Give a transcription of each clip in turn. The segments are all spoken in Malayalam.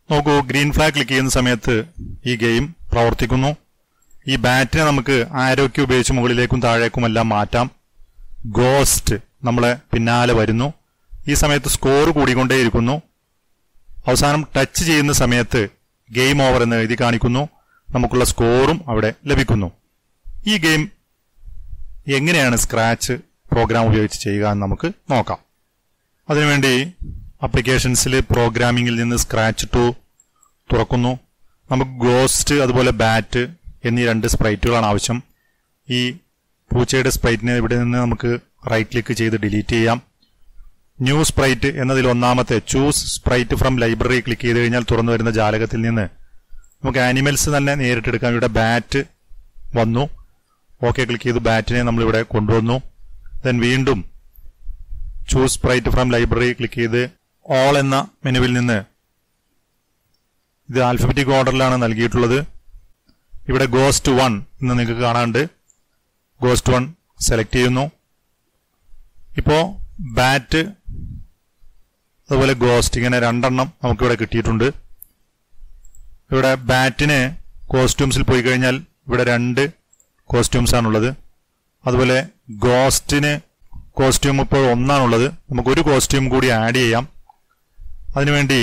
നോക്കൂ ഗ്രീൻ ഫ്ലാഗ് ക്ലിക്ക് ചെയ്യുന്ന സമയത്ത് ഈ ഗെയിം പ്രവർത്തിക്കുന്നു ഈ ബാറ്റിനെ നമുക്ക് ആരോഗ്യം ഉപയോഗിച്ച് മുകളിലേക്കും താഴേക്കും എല്ലാം മാറ്റാം ഗോസ്റ്റ് നമ്മളെ പിന്നാലെ വരുന്നു ഈ സമയത്ത് സ്കോർ കൂടിക്കൊണ്ടേയിരിക്കുന്നു അവസാനം ടച്ച് ചെയ്യുന്ന സമയത്ത് ഗെയിം ഓവർ എന്ന് എഴുതി കാണിക്കുന്നു നമുക്കുള്ള സ്കോറും അവിടെ ലഭിക്കുന്നു ഈ ഗെയിം എങ്ങനെയാണ് സ്ക്രാച്ച് പ്രോഗ്രാം ഉപയോഗിച്ച് ചെയ്യുക എന്ന് നമുക്ക് നോക്കാം അതിനുവേണ്ടി അപ്ലിക്കേഷൻസിൽ പ്രോഗ്രാമിംഗിൽ നിന്ന് സ്ക്രാച്ച് ടു തുറക്കുന്നു നമുക്ക് ഗോസ്റ്റ് അതുപോലെ ബാറ്റ് എന്നീ രണ്ട് സ്പ്രൈറ്റുകളാണ് ആവശ്യം ഈ പൂച്ചയുടെ സ്പ്രൈറ്റിനെ ഇവിടെ നിന്ന് നമുക്ക് റൈറ്റ് ക്ലിക്ക് ചെയ്ത് ഡിലീറ്റ് ചെയ്യാം ന്യൂ സ്പ്രൈറ്റ് എന്നതിൽ ഒന്നാമത്തെ choose sprite from library click ചെയ്ത് കഴിഞ്ഞാൽ തുറന്നു വരുന്ന ജാലകത്തിൽ നിന്ന് നമുക്ക് ആനിമൽസ് തന്നെ നേരിട്ടെടുക്കാം ഇവിടെ ബാറ്റ് വന്നു ഓക്കെ ക്ലിക്ക് ചെയ്ത് ബാറ്റിനെ നമ്മളിവിടെ കൊണ്ടുവന്നു ദെൻ വീണ്ടും choose sprite from library click ചെയ്ത് ഓൾ എന്ന മെനുവിൽ നിന്ന് ഇത് ആൽഫബറ്റിക് ഓർഡറിലാണ് നൽകിയിട്ടുള്ളത് ഇവിടെ ഗോസ്റ്റ് വൺ എന്ന് നിങ്ങൾക്ക് കാണാണ്ട് ഗോസ്റ്റ് വൺ സെലക്ട് ചെയ്യുന്നു ഇപ്പോ ബാറ്റ് അതുപോലെ ഗോസ്റ്റ് ഇങ്ങനെ രണ്ടെണ്ണം നമുക്കിവിടെ കിട്ടിയിട്ടുണ്ട് ഇവിടെ ബാറ്റിന് കോസ്റ്റ്യൂംസിൽ പോയി കഴിഞ്ഞാൽ ഇവിടെ രണ്ട് കോസ്റ്റ്യൂംസ് ആണുള്ളത് അതുപോലെ ഗോസ്റ്റിന് കോസ്റ്റ്യൂം ഇപ്പോൾ ഒന്നാണുള്ളത് നമുക്ക് ഒരു കോസ്റ്റ്യൂം കൂടി ആഡ് ചെയ്യാം അതിനുവേണ്ടി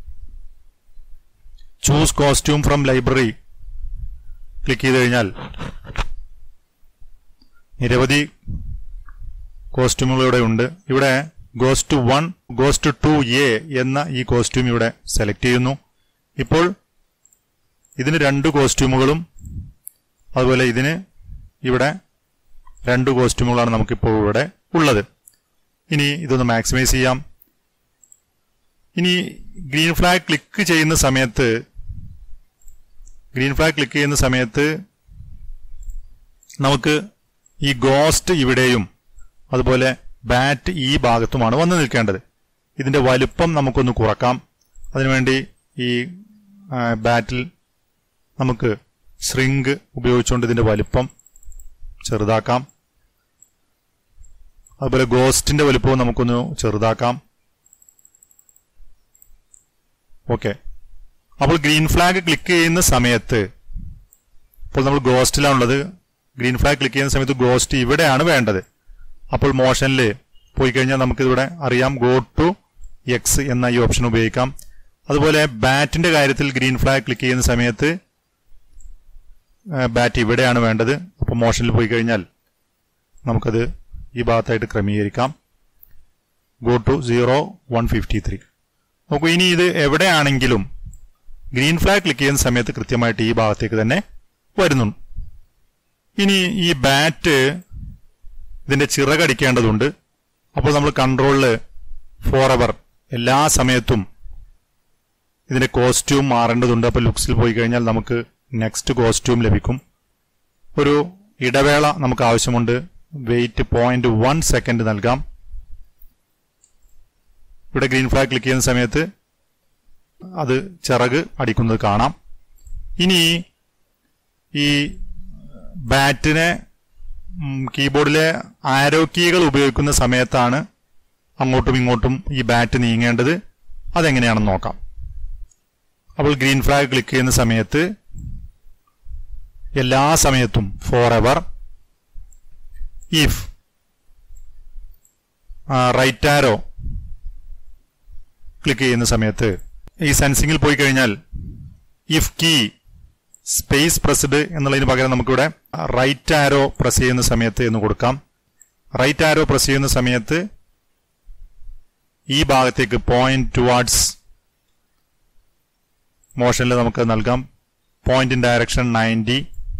choose costume from library click ചെയ്ത് കഴിഞ്ഞാൽ നിരവധി കോസ്റ്റ്യൂമുകൾ ഇവിടെ ഉണ്ട് ഇവിടെ ghost one ghost two A എന്ന ഈ കോസ്റ്റ്യൂം ഇവിടെ സെലക്ട് ചെയ്യുന്നു ഇപ്പോൾ ഇതിന് രണ്ട് കോസ്റ്റ്യൂമുകളും അതുപോലെ ഇതിന് ഇവിടെ രണ്ട് കോസ്റ്റ്യൂമുകളാണ് നമുക്കിപ്പോൾ ഇവിടെ ഉള്ളത് ഇനി ഇതൊന്ന് മാക്സിമൈസ് ചെയ്യാം ഇനി ഗ്രീൻ ഫ്ലാഗ് ക്ലിക്ക് ചെയ്യുന്ന സമയത്ത് ഗ്രീൻ ഫ്ലാഗ് ക്ലിക്ക് ചെയ്യുന്ന സമയത്ത് നമുക്ക് ഈ ഗോസ്റ്റ് ഇവിടെയും അതുപോലെ ബാറ്റ് ഈ ഭാഗത്തുമാണ് വന്നു നിൽക്കേണ്ടത് ഇതിന്റെ വലുപ്പം നമുക്കൊന്ന് കുറക്കാം അതിനുവേണ്ടി ഈ ആ, ബാറ്റിൽ നമുക്ക് ശ്രിങ്ക് ഉപയോഗിച്ചുകൊണ്ട് ഇതിന്റെ വലുപ്പം ചെറുതാക്കാം അതുപോലെ ഗോസ്റ്റിന്റെ വലുപ്പവും നമുക്കൊന്ന് ചെറുതാക്കാം ഓക്കെ അപ്പോൾ ഗ്രീൻ ഫ്ലാഗ് ക്ലിക്ക് ചെയ്യുന്ന സമയത്ത് ഇപ്പോൾ നമ്മൾ ഗോസ്റ്റിലാണുള്ളത് ഗ്രീൻ ഫ്ലാഗ് ക്ലിക്ക് ചെയ്യുന്ന സമയത്ത് ഗോസ്റ്റ് ഇവിടെയാണ് വേണ്ടത് അപ്പോൾ മോഷനിൽ പോയി കഴിഞ്ഞാൽ നമുക്കിവിടെ അറിയാം ഗോ ടു എക്സ് എന്ന ഈ ഓപ്ഷൻ ഉപയോഗിക്കാം അതുപോലെ ബാറ്റിന്റെ കാര്യത്തിൽ ഗ്രീൻ ഫ്ലാഗ് ക്ലിക്ക് ചെയ്യുന്ന സമയത്ത് ബാറ്റ് ഇവിടെയാണ് വേണ്ടത് അപ്പോൾ മോഷനിൽ പോയി കഴിഞ്ഞാൽ നമുക്കത് ഈ ഭാഗത്തായിട്ട് ക്രമീകരിക്കാം go to zero one fifty three നോക്കൂ ഇനി ഇത് എവിടെയാണെങ്കിലും ഗ്രീൻ ഫ്ലാഗ് ക്ലിക്ക് ചെയ്യുന്ന സമയത്ത് കൃത്യമായിട്ട് ഈ ഭാഗത്തേക്ക് തന്നെ വരുന്നു ഇനി ഈ ബാറ്റ് ഇതിന്റെ ചിറകടിക്കേണ്ടതുണ്ട് അപ്പോൾ നമ്മൾ കൺട്രോളില് ഫോർ അവർ എല്ലാ സമയത്തും ഇതിന്റെ കോസ്റ്റ്യൂം മാറേണ്ടതുണ്ട് അപ്പോൾ ലുക്സിൽ പോയി കഴിഞ്ഞാൽ നമുക്ക് നെക്സ്റ്റ് കോസ്റ്റ്യൂം ലഭിക്കും ഒരു ഇടവേള നമുക്ക് ആവശ്യമുണ്ട് വെയിറ്റ് പോയിന്റ് വൺ സെക്കൻഡ് നൽകാം ഇവിടെ ഗ്രീൻ ഫ്ലാഗ് ക്ലിക്ക് ചെയ്യുന്ന സമയത്ത് അത് ചിറക് അടിക്കുന്നത് കാണാം ഇനി ഈ ബാറ്റിനെ ഉം, കീബോർഡിലെ ആരോ കീകൾ ഉപയോഗിക്കുന്ന സമയത്താണ് അങ്ങോട്ടും ഇങ്ങോട്ടും ഈ ബാറ്റ് നീങ്ങേണ്ടത് അതെങ്ങനെയാണെന്ന് നോക്കാം അപ്പോൾ ഗ്രീൻ ഫ്ലാഗ് ക്ലിക്ക് ചെയ്യുന്ന സമയത്ത് എല്ലാ സമയത്തും forever if right arrow click ചെയ്യുന്ന സമയത്ത് ഈ സെൻസിങ്ങിൽ പോയി കഴിഞ്ഞാൽ ഇഫ് കീ സ്പേസ് പ്രസ്ഡ് എന്നുള്ളതിന് പകരം നമുക്കിവിടെ റൈറ്റ് ആരോ പ്രസ് ചെയ്യുന്ന സമയത്ത് എന്ന് കൊടുക്കാം റൈറ്റ് ആരോ പ്രസ് ചെയ്യുന്ന സമയത്ത് ഈ ഭാഗത്തേക്ക് പോയിന്റ് ടുവാർഡ്സ് മോഷനിൽ നമുക്ക് നൽകാം point in direction ninety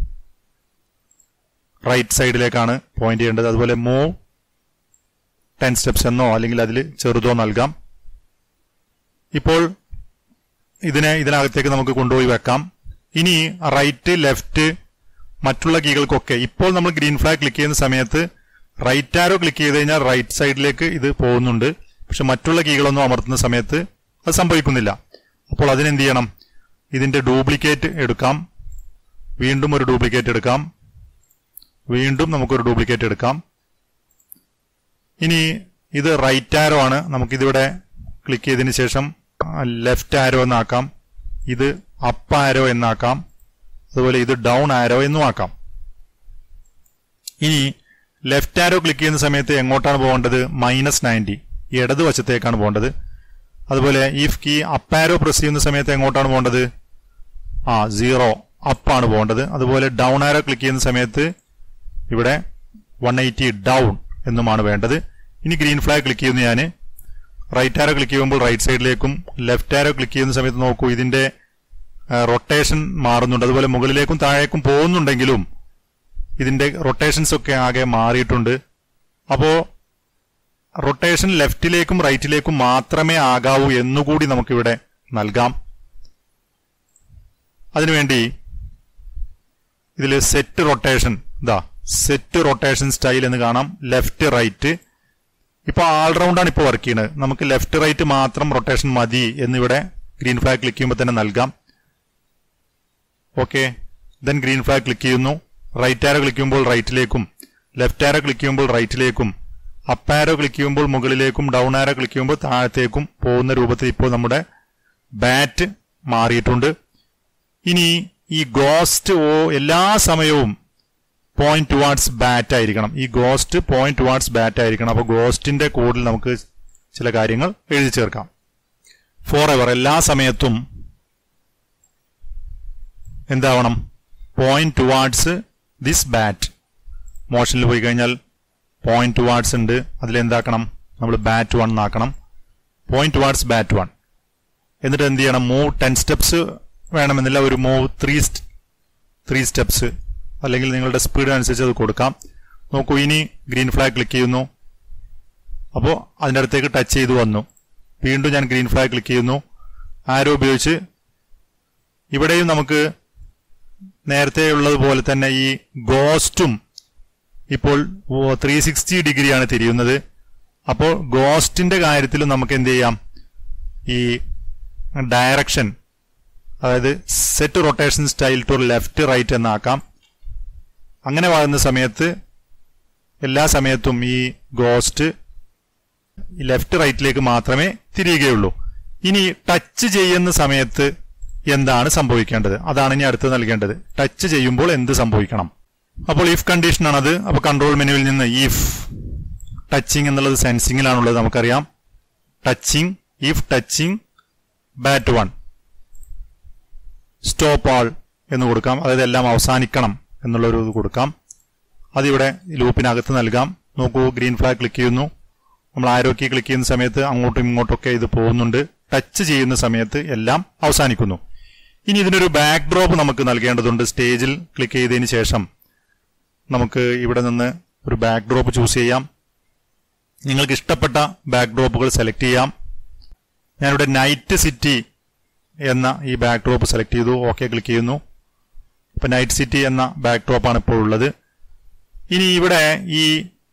right സൈഡിലേക്കാണ് പോയിന്റ് ചെയ്യേണ്ടത് അതുപോലെ മൂവ് ടെൻ സ്റ്റെപ്സ് എന്നോ അല്ലെങ്കിൽ അതിൽ ചെറുതോ നൽകാം ഇപ്പോൾ ഇതിനെ ഇതിനകത്തേക്ക് നമുക്ക് കൊണ്ടുപോയി വെക്കാം ഇനി റൈറ്റ് ലെഫ്റ്റ് മറ്റുള്ള കീകൾക്കൊക്കെ ഇപ്പോൾ നമ്മൾ ഗ്രീൻ ഫ്ലാഗ് ക്ലിക്ക് ചെയ്യുന്ന സമയത്ത് റൈറ്റ് ആരോ ക്ലിക്ക് ചെയ്ത് കഴിഞ്ഞാൽ റൈറ്റ് സൈഡിലേക്ക് ഇത് പോകുന്നുണ്ട് പക്ഷെ മറ്റുള്ള കീകളൊന്നും അമർത്തുന്ന സമയത്ത് അത് സംഭവിക്കുന്നില്ല അപ്പോൾ അതിനെന്ത് ചെയ്യണം ഇതിന്റെ ഡ്യൂപ്ലിക്കേറ്റ് എടുക്കാം വീണ്ടും ഒരു ഡ്യൂപ്ലിക്കേറ്റ് എടുക്കാം വീണ്ടും നമുക്കൊരു ഡ്യൂപ്ലിക്കേറ്റ് എടുക്കാം ഇനി ഇത് റൈറ്റ് ആരോ ആണ് നമുക്കിതിവിടെ ക്ലിക്ക് ചെയ്തതിന് ശേഷം ലെഫ്റ്റ് ആരോ എന്നാക്കാം ഇത് അപ്പ് ആരോ എന്നാക്കാം അതുപോലെ ഇത് ഡൗൺ ആരോ എന്നും ആക്കാം ഇനി ലെഫ്റ്റ് ആരോ ക്ലിക്ക് ചെയ്യുന്ന സമയത്ത് എങ്ങോട്ടാണ് പോകേണ്ടത് മൈനസ് നയൻറ്റി ഇടതുവശത്തേക്കാണ് പോകേണ്ടത് അതുപോലെ if key up arrow press ചെയ്യുന്ന സമയത്ത് എങ്ങോട്ടാണ് പോകേണ്ടത് ആ സീറോ അപ്പാണ് പോകേണ്ടത് അതുപോലെ ഡൗൺ ആരോ ക്ലിക്ക് ചെയ്യുന്ന സമയത്ത് ഇവിടെ വൺ എയ്റ്റി ഡൗൺ എന്നുമാണ് വേണ്ടത് ഇനി ഗ്രീൻ ഫ്ലാഗ് ക്ലിക്ക് ചെയ്യുന്ന ഞാൻ റൈറ്റ് ആരോ ക്ലിക്ക് ചെയ്യുമ്പോൾ റൈറ്റ് സൈഡിലേക്കും ലെഫ്റ്റ് ആരോ ക്ലിക്ക് ചെയ്യുന്ന സമയത്ത് നോക്കൂ ഇതിന്റെ റൊട്ടേഷൻ മാറുന്നുണ്ട് അതുപോലെ മുകളിലേക്കും താഴേക്കും പോകുന്നുണ്ടെങ്കിലും ഇതിന്റെ റൊട്ടേഷൻസ് ഒക്കെ ആകെ മാറിയിട്ടുണ്ട് അപ്പോ റൊട്ടേഷൻ ലെഫ്റ്റിലേക്കും റൈറ്റിലേക്കും മാത്രമേ ആകാവൂ എന്നുകൂടി നമുക്കിവിടെ നൽകാം അതിനുവേണ്ടി ഇതിൽ സെറ്റ് റൊട്ടേഷൻ ഇതാ സെറ്റ് റൊട്ടേഷൻ സ്റ്റൈൽ എന്ന് കാണാം ലെഫ്റ്റ് റൈറ്റ് ഇപ്പൊ ആൾറൗണ്ടാണ് ഇപ്പോൾ വർക്ക് ചെയ്യുന്നത് നമുക്ക് ലെഫ്റ്റ് റൈറ്റ് മാത്രം റൊട്ടേഷൻ മതി എന്നിവിടെ ഗ്രീൻ ഫ്ലാഗ് ക്ലിക്ക് ചെയ്യുമ്പോൾ തന്നെ നൽകാം okay then green flag click ചെയ്യുന്നു റൈറ്റ് ആരോ ക്ലിക്ക് ചെയ്യുമ്പോൾ റൈറ്റിലേക്കും ലെഫ്റ്റ് ആരോ ക്ലിക്ക് ചെയ്യുമ്പോൾ റൈറ്റിലേക്കും അപ്പ് ആരോ ക്ലിക്ക് ചെയ്യുമ്പോൾ മുകളിലേക്കും ഡൗൺ ആരോ ക്ലിക്ക് ചെയ്യുമ്പോൾ താഴത്തേക്കും പോകുന്ന രൂപത്തിൽ ഇപ്പോൾ നമ്മുടെ ബാറ്റ് മാറിയിട്ടുണ്ട് ഇനി ഈ ഗോസ്റ്റ് ഓ എല്ലാ സമയവും പോയിന്റ് ടുവാർഡ്സ് ബാറ്റ് ആയിരിക്കണം ഈ ഗോസ്റ്റ് പോയിന്റ് ടുവാർഡ്സ് ബാറ്റ് ആയിരിക്കണം അപ്പോൾ ഗോസ്റ്റിന്റെ കോഡിൽ നമുക്ക് ചില കാര്യങ്ങൾ എഴുതി ചേർക്കാം ഫോർ എവർ എല്ലാ സമയത്തും എന്താവണം പോയിന്റ് ടുവാർഡ്സ് ദിസ് ബാറ്റ് മോഷനിൽ പോയി കഴിഞ്ഞാൽ പോയിന്റ് ടുവാർഡ്സ് ഉണ്ട് അതിലെന്താക്കണം നമ്മൾ ബാറ്റ് വൺ ആക്കണം പോയിന്റ് ടുവാർഡ്സ് ബാറ്റ് വൺ എന്നിട്ട് എന്ത് ചെയ്യണം മൂവ് ടെൻ സ്റ്റെപ്സ് വേണമെന്നില്ല ഒരു മൂവ് ത്രീ ത്രീ സ്റ്റെപ്സ് അല്ലെങ്കിൽ നിങ്ങളുടെ സ്പീഡ് അനുസരിച്ച് അത് കൊടുക്കാം നോക്കൂ ഇനി ഗ്രീൻ ഫ്ലാഗ് ക്ലിക്ക് ചെയ്യുന്നു അപ്പോൾ അതിൻ്റെ അടുത്തേക്ക് ടച്ച് ചെയ്ത് വന്നു വീണ്ടും ഞാൻ ഗ്രീൻ ഫ്ലാഗ് ക്ലിക്ക് ചെയ്യുന്നു ആരോ ഉപയോഗിച്ച് ഇവിടെയും നമുക്ക് നേരത്തെ ഉള്ളതുപോലെ തന്നെ ഈ ഗോസ്റ്റും ഇപ്പോൾ ത്രീ സിക്സ്റ്റി ഡിഗ്രിയാണ് തിരിയുന്നത് അപ്പോൾ ഗോസ്റ്റിന്റെ കാര്യത്തിലും നമുക്ക് എന്ത് ചെയ്യാം ഈ ഡയറക്ഷൻ അതായത് set rotation style to left right എന്നാക്കാം അങ്ങനെ വാഴുന്ന സമയത്ത് എല്ലാ സമയത്തും ഈ ഗോസ്റ്റ് ലെഫ്റ്റ് റൈറ്റിലേക്ക് മാത്രമേ തിരിയുകയുള്ളൂ ഇനി ടച്ച് ചെയ്യുന്ന സമയത്ത് എന്താണ് സംഭവിക്കേണ്ടത് അതാണ് ഇനി അടുത്ത് നൽകേണ്ടത് ടച്ച് ചെയ്യുമ്പോൾ എന്ത് സംഭവിക്കണം അപ്പോൾ ഇഫ് കണ്ടീഷൻ ആണത് അപ്പോൾ കൺട്രോൾ മെനുവിൽ നിന്ന് ഇഫ് ടച്ചിങ് എന്നുള്ളത് സെൻസിങ്ങിലാണുള്ളത് നമുക്കറിയാം touching if touching bat one stop all എന്ന് കൊടുക്കാം അതായത് എല്ലാം അവസാനിക്കണം എന്നുള്ളൊരു ഇത് കൊടുക്കാം അതിവിടെ ലൂപ്പിനകത്ത് നൽകാം നോക്കൂ ഗ്രീൻ ഫ്ലാഗ് ക്ലിക്ക് ചെയ്യുന്നു നമ്മൾ ആരോഗ്യ ക്ലിക്ക് ചെയ്യുന്ന സമയത്ത് അങ്ങോട്ടും ഇങ്ങോട്ടൊക്കെ ഇത് പോകുന്നുണ്ട് ടച്ച് ചെയ്യുന്ന സമയത്ത് എല്ലാം അവസാനിക്കുന്നു ഇനി ഇതിനൊരു ബാക്ക് ഡ്രോപ്പ് നമുക്ക് നൽകേണ്ടതുണ്ട് സ്റ്റേജിൽ ക്ലിക്ക് ചെയ്തതിന് ശേഷം നമുക്ക് ഇവിടെ നിന്ന് ഒരു ബാക്ക് ഡ്രോപ്പ് ചൂസ് ചെയ്യാം നിങ്ങൾക്ക് ഇഷ്ടപ്പെട്ട ബാക്ക് ഡ്രോപ്പുകൾ സെലക്ട് ചെയ്യാം ഞാനിവിടെ നൈറ്റ് സിറ്റി എന്ന ഈ ബാക്ക് ഡ്രോപ്പ് സെലക്ട് ചെയ്തു ഓക്കെ ക്ലിക്ക് ചെയ്യുന്നു ഇപ്പൊ നൈറ്റ് സിറ്റി എന്ന ബാക്ക് ഡ്രോപ്പാണ് ഇപ്പോൾ ഉള്ളത് ഇനി ഇവിടെ ഈ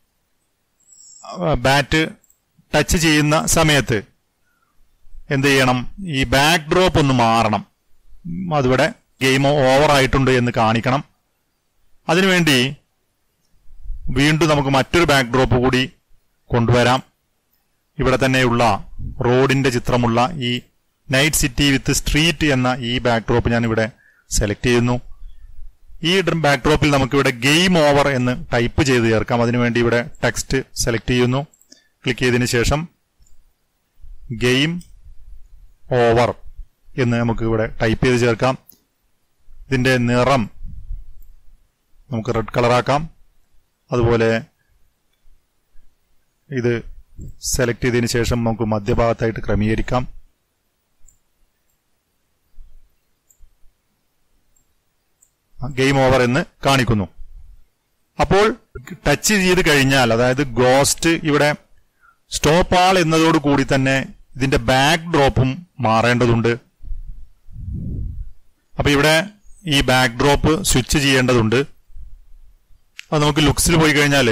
ബാറ്റ് ടച്ച് ചെയ്യുന്ന സമയത്ത് എന്ത് ചെയ്യണം ഈ ബാക്ക് ഡ്രോപ്പ് ഒന്ന് മാറണം അതിവിടെ ഗെയിം ഓവർ ആയിട്ടുണ്ട് എന്ന് കാണിക്കണം അതിനുവേണ്ടി വീണ്ടും നമുക്ക് മറ്റൊരു ബാക്ക് ഡ്രോപ്പ് കൂടി കൊണ്ടുവരാം ഇവിടെ തന്നെയുള്ള റോഡിന്റെ ചിത്രമുള്ള ഈ നൈറ്റ് സിറ്റി വിത്ത് സ്ട്രീറ്റ് എന്ന ഈ ബാക്ക് ഡ്രോപ്പ് ഞാൻ ഇവിടെ സെലക്ട് ചെയ്യുന്നു ഈ ബാക്ക് ഡ്രോപ്പിൽ നമുക്കിവിടെ ഗെയിം ഓവർ എന്ന് ടൈപ്പ് ചെയ്ത് ചേർക്കാം അതിനുവേണ്ടി ഇവിടെ ടെക്സ്റ്റ് സെലക്ട് ചെയ്യുന്നു ക്ലിക്ക് ചെയ്തതിന് ശേഷം ഗെയിം ഓവർ എന്ന് നമുക്ക് ഇവിടെ ടൈപ്പ് ചെയ്ത് ചേർക്കാം ഇതിന്റെ നിറം നമുക്ക് റെഡ് കളറാക്കാം അതുപോലെ ഇത് സെലക്ട് ചെയ്തതിന് ശേഷം നമുക്ക് മധ്യഭാഗത്തായിട്ട് ക്രമീകരിക്കാം ഗെയിം ഓവർ എന്ന് കാണിക്കുന്നു അപ്പോൾ ടച്ച് ചെയ്ത് കഴിഞ്ഞാൽ അതായത് ഗോസ്റ്റ് ഇവിടെ സ്റ്റോപ്പ് ആൾ എന്നതോട് കൂടി തന്നെ ഇതിന്റെ ബാക്ക് ഡ്രോപ്പും മാറേണ്ടതുണ്ട് അപ്പൊ ഇവിടെ ഈ ബാക്ക് ഡ്രോപ്പ് സ്വിച്ച് ചെയ്യേണ്ടതുണ്ട് അത് നമുക്ക് ലുക്സിൽ പോയി കഴിഞ്ഞാൽ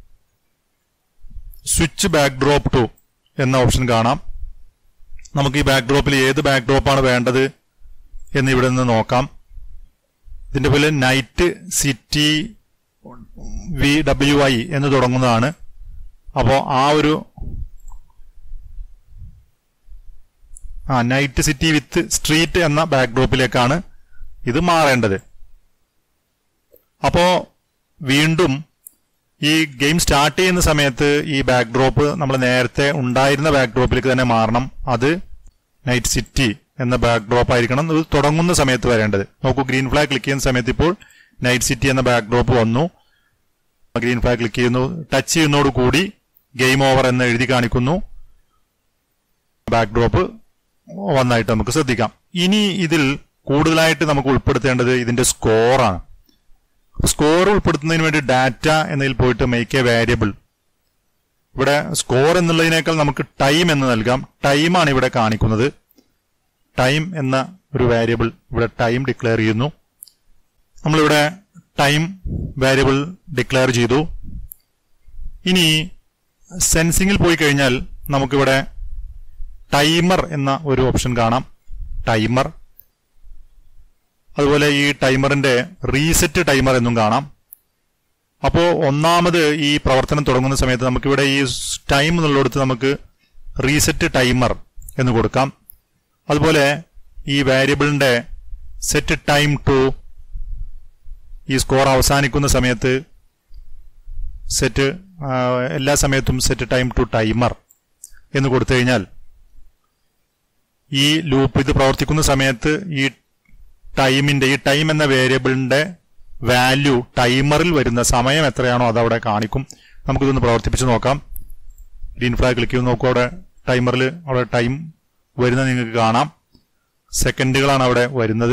സ്വിച്ച് ബാക്ക് ഡ്രോപ്പ് ടു എന്ന ഓപ്ഷൻ കാണാം നമുക്ക് ഈ ബാക്ക് ഡ്രോപ്പിൽ ഏത് ബാക്ക് ഡ്രോപ്പാണ് വേണ്ടത് എന്ന് ഇവിടെ നിന്ന് നോക്കാം ഇതിന്റെ പോലെ night city V W I എന്ന് തുടങ്ങുന്നതാണ് അപ്പോൾ ആ ഒരു ആ നൈറ്റ് സിറ്റി വിത്ത് സ്ട്രീറ്റ് എന്ന ബാക്ക്ഡ്രോപ്പിലേക്കാണ് ഇത് മാറേണ്ടത് അപ്പോ വീണ്ടും ഈ ഗെയിം സ്റ്റാർട്ട് ചെയ്യുന്ന സമയത്ത് ഈ ബാക്ക്ഡ്രോപ്പ് നമ്മൾ നേരത്തെ ഉണ്ടായിരുന്ന ബാക്ക്ഡ്രോപ്പിലേക്ക് തന്നെ മാറണം അത് നൈറ്റ് സിറ്റി എന്ന ബാക്ക്ഡ്രോപ്പ് ആയിരിക്കണം ഇത് തുടങ്ങുന്ന സമയത്ത് വരേണ്ടത് നോക്കൂ ഗ്രീൻ ഫ്ലാഗ് ക്ലിക്ക് ചെയ്യുന്ന സമയത്ത് ഇപ്പോൾ നൈറ്റ് സിറ്റി എന്ന ബാക്ക്ഡ്രോപ്പ് വന്നു ഗ്രീൻ ഫ്ലാഗ് ക്ലിക്ക് ചെയ്യുന്നു ടച്ച് ചെയ്യുന്നതോട് കൂടി ഗെയിം ഓവർ എന്ന് എഴുതി കാണിക്കുന്നു ബാക്ക്ഡ്രോപ്പ് വന്നായിട്ട് നമുക്ക് ശ്രദ്ധിക്കാം ഇനി ഇതിൽ കൂടുതലായിട്ട് നമുക്ക് ഉൾപ്പെടുത്തേണ്ടത് ഇതിന്റെ സ്കോറാണ് സ്കോർ ഉൾപ്പെടുത്തുന്നതിന് വേണ്ടി ഡാറ്റ എന്നതിൽ പോയിട്ട് മേക്ക് എ വേരിയബിൾ ഇവിടെ സ്കോർ എന്നുള്ളതിനേക്കാൾ നമുക്ക് ടൈം എന്ന് നൽകാം ടൈമാണ് ഇവിടെ കാണിക്കുന്നത് ടൈം എന്ന ഒരു വേരിയബിൾ ഇവിടെ ടൈം ഡിക്ലെയർ ചെയ്യുന്നു നമ്മളിവിടെ ടൈം വേരിയബിൾ ഡിക്ലെയർ ചെയ്തു ഇനി സെൻസിങ്ങിൽ പോയി കഴിഞ്ഞാൽ നമുക്കിവിടെ ടൈമർ എന്ന ഒരു ഓപ്ഷൻ കാണാം ടൈമർ അതുപോലെ ഈ ടൈമറിന്റെ റീസെറ്റ് ടൈമർ എന്നും കാണാം അപ്പോൾ ഒന്നാമത് ഈ പ്രവർത്തനം തുടങ്ങുന്ന സമയത്ത് നമുക്കിവിടെ ഈ ടൈം എന്നുള്ളിടത്ത് നമുക്ക് റീസെറ്റ് ടൈമർ എന്ന് കൊടുക്കാം അതുപോലെ ഈ വേരിയബിളിന്റെ സെറ്റ് ടൈം ടു ഈ സ്കോർ അവസാനിക്കുന്ന സമയത്ത് സെറ്റ് എല്ലാ സമയത്തും സെറ്റ് ടൈം ടു ടൈമർ എന്ന് കൊടുത്തു കഴിഞ്ഞാൽ ഈ ലൂപ്പ് ഇത് പ്രവർത്തിക്കുന്ന സമയത്ത് ഈ ടൈമിന്റെ ഈ ടൈം എന്ന വേരിയബിളിന്റെ വാല്യൂ ടൈമറിൽ വരുന്ന സമയം എത്രയാണോ അത് അവിടെ കാണിക്കും നമുക്കിതൊന്ന് പ്രവർത്തിപ്പിച്ച് നോക്കാം ഗ്രീൻ ഫ്ലാഗ് ക്ലിക്ക് ചെയ്ത് നോക്കൂ അവിടെ ടൈമറിൽ അവിടെ ടൈം വരുന്നത് നിങ്ങൾക്ക് കാണാം സെക്കൻഡുകളാണ് അവിടെ വരുന്നത്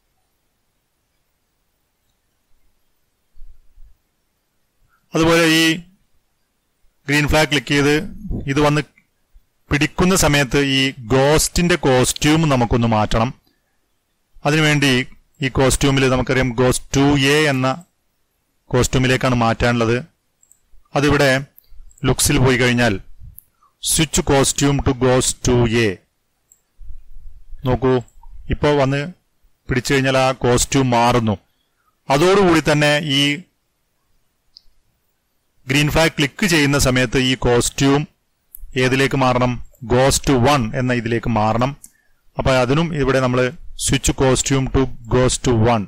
അതുപോലെ ഈ ഗ്രീൻ ഫ്ലാഗ് ക്ലിക്ക് ചെയ്ത് ഇത് വന്ന് പിടിക്കുന്ന സമയത്ത് ഈ ഗോസ്റ്റിന്റെ കോസ്റ്റ്യൂം നമുക്കൊന്ന് മാറ്റണം അതിനുവേണ്ടി ഈ കോസ്റ്റ്യൂമിൽ നമുക്കറിയാം ഗോസ്റ്റ് ടു എ എന്ന കോസ്റ്റ്യൂമിലേക്കാണ് മാറ്റാനുള്ളത് അതിവിടെ ലുക്സിൽ പോയി കഴിഞ്ഞാൽ സ്വിച്ച് കോസ്റ്റ്യൂം ടു ഗോസ് ടു എ നോക്കൂ ഇപ്പോൾ വന്ന് പിടിച്ചു കഴിഞ്ഞാൽ ആ കോസ്റ്റ്യൂം മാറുന്നു അതോടുകൂടി തന്നെ ഈ ഗ്രീൻ ഫ്ലാഗ് ക്ലിക്ക് ചെയ്യുന്ന സമയത്ത് ഈ കോസ്റ്റ്യൂം ഏതിലേക്ക് മാറണം ഗോസ്റ്റ് വൺ എന്ന ഇതിലേക്ക് മാറണം അപ്പൊ അതിനും ഇവിടെ നമ്മൾ സ്വിച്ച് കോസ്റ്റ്യൂം ടു ഗോസ് ടു വൺ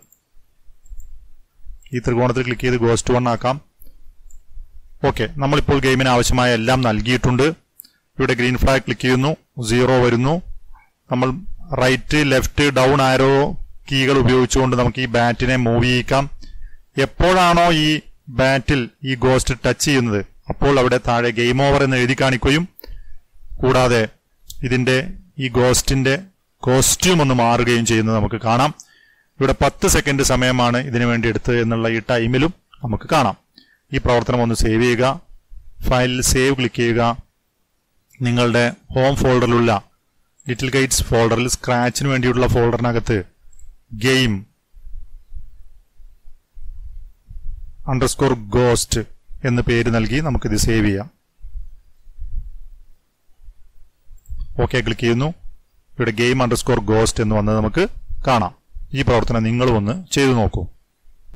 ഈ ത്രികോണത്തിൽ ക്ലിക്ക് ചെയ്ത് ഗോസ് ടു വൺ ആക്കാം ഓക്കെ നമ്മളിപ്പോൾ ഗെയിമിന് ആവശ്യമായ എല്ലാം നൽകിയിട്ടുണ്ട് ഇവിടെ ഗ്രീൻ ഫ്ലാഗ് ക്ലിക്ക് ചെയ്യുന്നു സീറോ വരുന്നു നമ്മൾ റൈറ്റ് ലെഫ്റ്റ് ഡൗൺ ആരോ കീകൾ ഉപയോഗിച്ചുകൊണ്ട് നമുക്ക് ഈ ബാറ്റിനെ മൂവ് ചെയ്യിക്കാം എപ്പോഴാണോ ഈ ബാറ്റിൽ ഈ ഗോസ്റ്റ് ടച്ച് ചെയ്യുന്നത് അപ്പോൾ അവിടെ താഴെ ഗെയിം ഓവർ എന്ന് എഴുതി കാണിക്കുകയും കൂടാതെ ഇതിന്റെ ഈ ഗോസ്റ്റിന്റെ കോസ്റ്റ്യൂം ഒന്ന് മാറുകയും ചെയ്യുന്നത് നമുക്ക് കാണാം ഇവിടെ പത്ത് സെക്കൻഡ് സമയമാണ് ഇതിനു വേണ്ടി എടുത്തത് എന്നുള്ള ഈ ടൈമിലും നമുക്ക് കാണാം ഈ പ്രവർത്തനം ഒന്ന് സേവ് ചെയ്യുക ഫയലിൽ സേവ് ക്ലിക്ക് ചെയ്യുക നിങ്ങളുടെ ഹോം ഫോൾഡറിലുള്ള ലിറ്റിൽ ഗൈഡ്സ് ഫോൾഡറിൽ സ്ക്രാച്ചിന് വേണ്ടിയുള്ള ഫോൾഡറിനകത്ത് ഗെയിം അണ്ടർസ്കോർ ഗോസ്റ്റ് എന്ന് പേര് നൽകി നമുക്കിത് സേവ് ചെയ്യാം ഓക്കെ ക്ലിക്ക് ചെയ്യുന്നു ഇവിടെ ഗെയിം അണ്ടർസ്കോർ ഗോസ്റ്റ് എന്ന് വന്നത് നമുക്ക് കാണാം ഈ പ്രവർത്തനം നിങ്ങളും ഒന്ന് ചെയ്തു നോക്കൂ